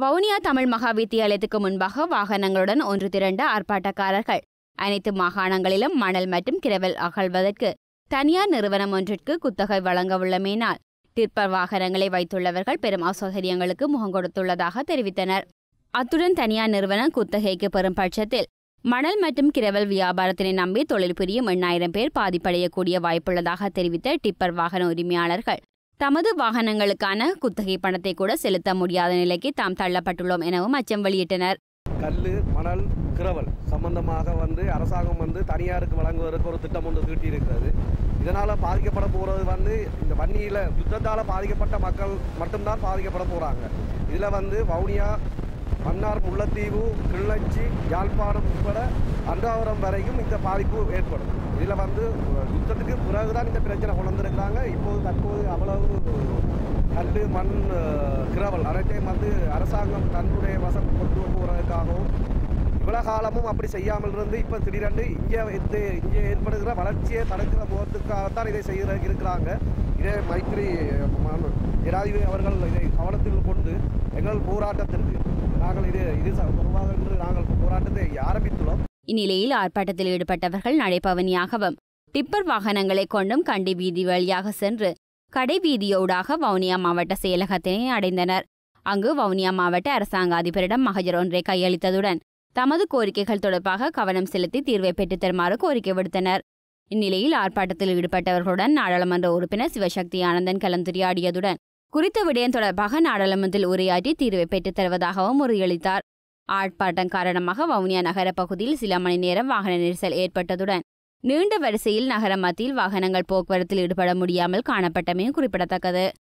வவுனியா தமிழ் மகா வித்தியாலயத்துக்கு முன்பாக வாகனங்களுடன் ஒன்று திரண்ட ஆர்ப்பாட்டக்காரர்கள் அனைத்து மாகாணங்களிலும் மணல் மற்றும் கிரவல் அகழ்வதற்கு தனியார் நிறுவனம் ஒன்றிற்கு குத்தகை வழங்க உள்ளமையினால் டிப்பர் வாகனங்களை வைத்துள்ளவர்கள் பெரும் அசௌகரியங்களுக்கு முகம் கொடுத்துள்ளதாக தெரிவித்தனர் அத்துடன் தனியார் நிறுவனம் குத்தகைக்கு பெறும் பட்சத்தில் மணல் மற்றும் கிரவல் வியாபாரத்தினை நம்பி தொழில் புரியும் எண்ணாயிரம் பேர் பாதிப்படையக்கூடிய வாய்ப்புள்ளதாக தெரிவித்த டிப்பர் வாகன உரிமையாளர்கள் தமது வாகனங்களுக்கான குத்தகை பணத்தை கூட செலுத்த முடியாத நிலைக்கு தாம் தள்ளப்பட்டுள்ளோம் எனவும் அச்சம் வெளியிட்டனர் கல் மணல் கிரவல் சம்பந்தமாக வந்து அரசாங்கம் வந்து தனியாருக்கு வழங்குவதற்கு ஒரு திட்டம் ஒன்று தீட்டியிருக்கிறது இதனால் பாதிக்கப்பட போகிறது வந்து இந்த வன்னியில் யுத்தத்தால் பாதிக்கப்பட்ட மக்கள் மட்டும்தான் பாதிக்கப்பட போகிறாங்க இதில் வந்து வவுனியா மன்னார் முல்லைத்தீவு கிள்ளச்சி யாழ்ப்பாணம் உட்பட அன்றாவரம் வரைக்கும் இந்த பாதிப்பு ஏற்படும் இதில் வந்து யுத்தத்துக்கு பிறகுதான் இந்த பிரச்சனை கொண்டு வந்திருக்கிறாங்க இப்போது தற்போது அவ்வளவு கல் மண் அஹ், கிரவல் அனைத்தையும் வந்து அரசாங்கம் தன்னுடைய வசம் கொண்டு போகிறதுக்காகவும் இவ்வளவு காலமும் அப்படி செய்யாமல் இருந்து இப்போ திடீரென்று இங்கே இந்த இங்கே ஏற்படுகிற வளர்ச்சியை தடுக்கிற முகத்துக்காகத்தான் இதை செய்கிறதுக்கு இருக்கிறாங்க இதே மைத்ரி ம- ஜனாதிபதி அவர்கள் இதை கவனத்தில் கொண்டு எங்கள் போராட்டத்திற்கு நாங்கள் இது இது தொடர்பாக என்று நாங்கள் போராட்டத்தை ஆரம்பித்துள்ளோம் இந்நிலையில் ஆர்ப்பாட்டத்தில் ஈடுபட்டவர்கள் நடைபவனியாகவும் டிப்பர் வாகனங்களை கொண்டும் கண்டி வீதி வழியாக சென்று கடை வீதியோடாக வவுனியா மாவட்ட செயலகத்தினை அடைந்தனர் அங்கு வவுனியா மாவட்ட அரசாங்க அதிபரிடம் மகஜர் ஒன்றை கையளித்ததுடன் தமது கோரிக்கைகள் தொடர்பாக கவனம் செலுத்தி தீர்வை பெற்றுத் தருமாறு கோரிக்கை விடுத்தனர் இந்நிலையில் ஆர்ப்பாட்டத்தில் ஈடுபட்டவர்களுடன் நாடாளுமன்ற உறுப்பினர் சிவசக்தி ஆனந்தன் கலந்துரையாடியதுடன் குறித்த விடயம் தொடர்பாக நாடாளுமன்றத்தில் உரையாற்றி தீர்வை பெற்றுத் தருவதாகவும் உறுதியளித்தார் ஆர்ப்பாட்டம் காரணமாக வவுனியா நகர பகுதியில் சில மணி நேரம் வாகன நெரிசல் ஏற்பட்டதுடன் நீண்ட வரிசையில் நகர மத்தியில் வாகனங்கள் போக்குவரத்தில் ஈடுபட முடியாமல் காணப்பட்டமையும் குறிப்பிடத்தக்கது